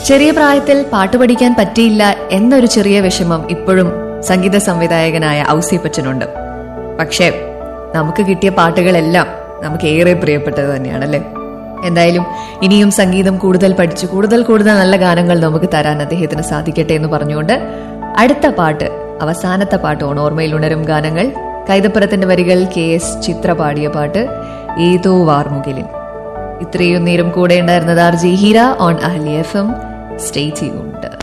ചെറിയ പ്രായത്തിൽ പാട്ട് പഠിക്കാൻ പറ്റിയില്ല എന്നൊരു ചെറിയ വിഷമം ഇപ്പോഴും സംഗീത സംവിധായകനായ ഔസിപ്പച്ചനുണ്ട് പക്ഷേ നമുക്ക് കിട്ടിയ പാട്ടുകളെല്ലാം നമുക്ക് ഏറെ പ്രിയപ്പെട്ടത് തന്നെയാണല്ലേ എന്തായാലും ഇനിയും സംഗീതം കൂടുതൽ പഠിച്ച് കൂടുതൽ കൂടുതൽ നല്ല ഗാനങ്ങൾ നമുക്ക് തരാൻ അദ്ദേഹത്തിന് സാധിക്കട്ടെ എന്ന് പറഞ്ഞുകൊണ്ട് അടുത്ത പാട്ട് അവസാനത്തെ പാട്ട് ഓർമ്മയിൽ ഉണരും ഗാനങ്ങൾ കൈതപ്പുറത്തിന്റെ വരികൾ കെ എസ് ചിത്ര പാടിയ പാട്ട് ഏതോ വാർമുകിലിൻ ഇത്രയും നേരം കൂടെ ഉണ്ടായിരുന്നത് ആർ ജി ഹീര ഓൺ അഹ്ലി എഫ് എം സ്റ്റേ ട്യൂൺഡ്